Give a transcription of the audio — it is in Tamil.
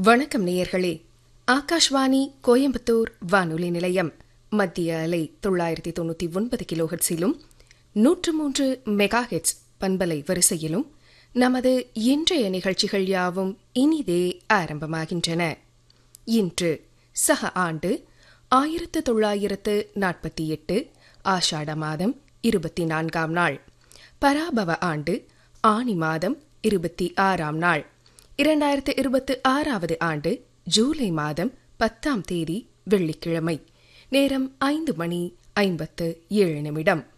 வணக்கம் நேயர்களே ஆகாஷ்வாணி கோயம்புத்தூர் வானொலி நிலையம் மத்திய அலை தொள்ளாயிரத்தி தொண்ணூத்தி ஒன்பது கிலோஹெட்ஸிலும் நூற்று மூன்று மெகா ஹெட்ஸ் பண்பலை வரிசையிலும் நமது இன்றைய நிகழ்ச்சிகள் யாவும் இனிதே ஆரம்பமாகின்றன இன்று சக ஆண்டு ஆயிரத்து தொள்ளாயிரத்து நாற்பத்தி எட்டு ஆஷாட மாதம் இருபத்தி நான்காம் நாள் பராபவ ஆண்டு ஆனி மாதம் இருபத்தி ஆறாம் நாள் இரண்டாயிரத்து இருபத்தி ஆறாவது ஆண்டு ஜூலை மாதம் பத்தாம் தேதி வெள்ளிக்கிழமை நேரம் ஐந்து மணி ஐம்பத்து ஏழு நிமிடம்